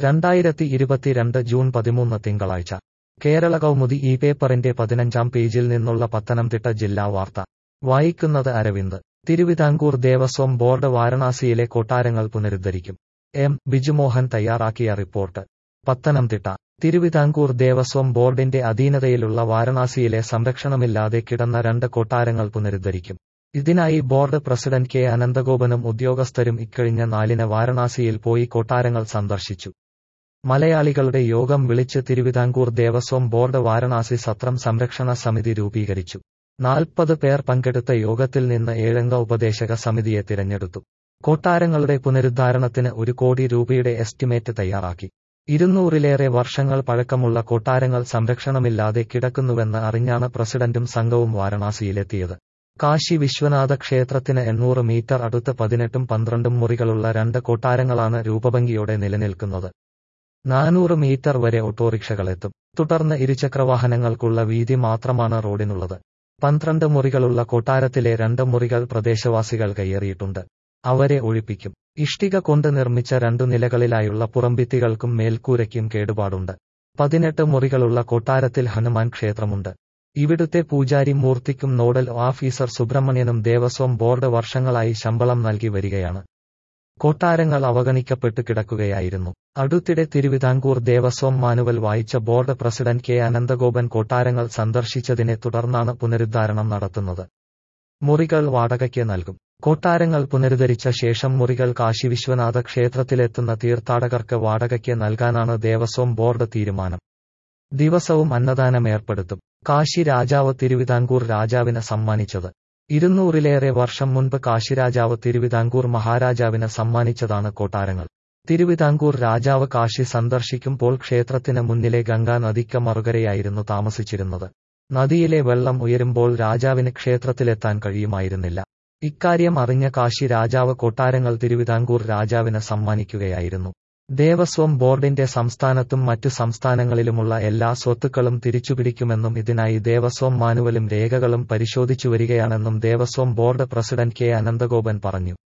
രണ്ടായിരത്തി ഇരുപത്തിരണ്ട് ജൂൺ പതിമൂന്ന് തിങ്കളാഴ്ച കേരള കൗമുദി ഈ പേപ്പറിന്റെ പതിനഞ്ചാം പേജിൽ നിന്നുള്ള പത്തനംതിട്ട ജില്ലാ വാർത്ത വായിക്കുന്നത് അരവിന്ദ് തിരുവിതാംകൂർ ദേവസ്വം ബോർഡ് വാരണാസിയിലെ കൊട്ടാരങ്ങൾ പുനരുദ്ധരിക്കും എം ബിജുമോഹൻ തയ്യാറാക്കിയ റിപ്പോർട്ട് പത്തനംതിട്ട തിരുവിതാംകൂർ ദേവസ്വം ബോർഡിന്റെ അധീനതയിലുള്ള വാരണാസിയിലെ സംരക്ഷണമില്ലാതെ കിടന്ന രണ്ട് കൊട്ടാരങ്ങൾ പുനരുദ്ധരിക്കും ഇതിനായി ബോർഡ് പ്രസിഡന്റ് കെ അനന്തഗോപനും ഉദ്യോഗസ്ഥരും ഇക്കഴിഞ്ഞ നാലിന് വാരണാസിയിൽ പോയി കൊട്ടാരങ്ങൾ സന്ദർശിച്ചു മലയാളികളുടെ യോഗം വിളിച്ച് തിരുവിതാംകൂർ ദേവസ്വം ബോർഡ് വാരണാസി സത്രം സംരക്ഷണ സമിതി രൂപീകരിച്ചു നാൽപ്പത് പേർ പങ്കെടുത്ത യോഗത്തിൽ നിന്ന് ഏഴംഗ ഉപദേശക സമിതിയെ തിരഞ്ഞെടുത്തു കൊട്ടാരങ്ങളുടെ പുനരുദ്ധാരണത്തിന് ഒരു കോടി രൂപയുടെ എസ്റ്റിമേറ്റ് തയ്യാറാക്കി ഇരുന്നൂറിലേറെ വർഷങ്ങൾ പഴക്കമുള്ള കൊട്ടാരങ്ങൾ സംരക്ഷണമില്ലാതെ കിടക്കുന്നുവെന്ന് അറിഞ്ഞാണ് പ്രസിഡന്റും സംഘവും വാരണാസിയിലെത്തിയത് കാശി വിശ്വനാഥ ക്ഷേത്രത്തിന് എണ്ണൂറ് മീറ്റർ അടുത്ത് പതിനെട്ടും പന്ത്രണ്ടും മുറികളുള്ള രണ്ട് കൊട്ടാരങ്ങളാണ് രൂപഭംഗിയോടെ നിലനിൽക്കുന്നത് നാനൂറ് മീറ്റർ വരെ ഓട്ടോറിക്ഷകളെത്തും തുടർന്ന് ഇരുചക്രവാഹനങ്ങൾക്കുള്ള വീതി മാത്രമാണ് റോഡിനുള്ളത് പന്ത്രണ്ട് മുറികളുള്ള കൊട്ടാരത്തിലെ രണ്ട് മുറികൾ പ്രദേശവാസികൾ കയ്യേറിയിട്ടുണ്ട് അവരെ ഒഴിപ്പിക്കും ഇഷ്ടിക കൊണ്ട് നിർമ്മിച്ച രണ്ടു നിലകളിലായുള്ള പുറംഭിത്തികൾക്കും മേൽക്കൂരയ്ക്കും കേടുപാടുണ്ട് പതിനെട്ട് മുറികളുള്ള കൊട്ടാരത്തിൽ ഹനുമാൻ ക്ഷേത്രമുണ്ട് ഇവിടുത്തെ പൂജാരി മൂർത്തിക്കും നോഡൽ ഓഫീസർ സുബ്രഹ്മണ്യനും ദേവസ്വം ബോർഡ് വർഷങ്ങളായി ശമ്പളം നൽകി വരികയാണ് കൊട്ടാരങ്ങൾ അവഗണിക്കപ്പെട്ടു കിടക്കുകയായിരുന്നു അടുത്തിടെ തിരുവിതാംകൂർ ദേവസ്വം മാനുവൽ വായിച്ച ബോർഡ് പ്രസിഡന്റ് കെ അനന്തഗോപൻ കൊട്ടാരങ്ങൾ സന്ദർശിച്ചതിനെ തുടർന്നാണ് പുനരുദ്ധാരണം നടത്തുന്നത് മുറികൾ വാടകയ്ക്ക് നൽകും കൊട്ടാരങ്ങൾ പുനരുദ്ധരിച്ച ശേഷം മുറികൾ കാശി വിശ്വനാഥ ക്ഷേത്രത്തിലെത്തുന്ന തീർത്ഥാടകർക്ക് വാടകയ്ക്ക് നൽകാനാണ് ദേവസ്വം ബോർഡ് തീരുമാനം ദിവസവും അന്നദാനം ഏർപ്പെടുത്തും കാശി രാജാവ് തിരുവിതാംകൂർ രാജാവിന് സമ്മാനിച്ചത് ഇരുന്നൂറിലേറെ വർഷം മുൻപ് കാശിരാജാവ് തിരുവിതാംകൂർ മഹാരാജാവിന് സമ്മാനിച്ചതാണ് കൊട്ടാരങ്ങൾ തിരുവിതാംകൂർ രാജാവ് കാശി സന്ദർശിക്കുമ്പോൾ ക്ഷേത്രത്തിന് മുന്നിലെ ഗംഗാ നദിക്ക് മറുകരയായിരുന്നു താമസിച്ചിരുന്നത് നദിയിലെ വെള്ളം ഉയരുമ്പോൾ രാജാവിന് ക്ഷേത്രത്തിലെത്താൻ കഴിയുമായിരുന്നില്ല ഇക്കാര്യം അറിഞ്ഞ കാശി രാജാവ് കൊട്ടാരങ്ങൾ തിരുവിതാംകൂർ രാജാവിന് സമ്മാനിക്കുകയായിരുന്നു ദേവസ്വം ബോർഡിന്റെ സംസ്ഥാനത്തും മറ്റു സംസ്ഥാനങ്ങളിലുമുള്ള എല്ലാ സ്വത്തുക്കളും തിരിച്ചുപിടിക്കുമെന്നും ഇതിനായി ദേവസ്വം മാനുവലും രേഖകളും പരിശോധിച്ചു വരികയാണെന്നും Devaswom board president K Ananthagopan പറഞ്ഞു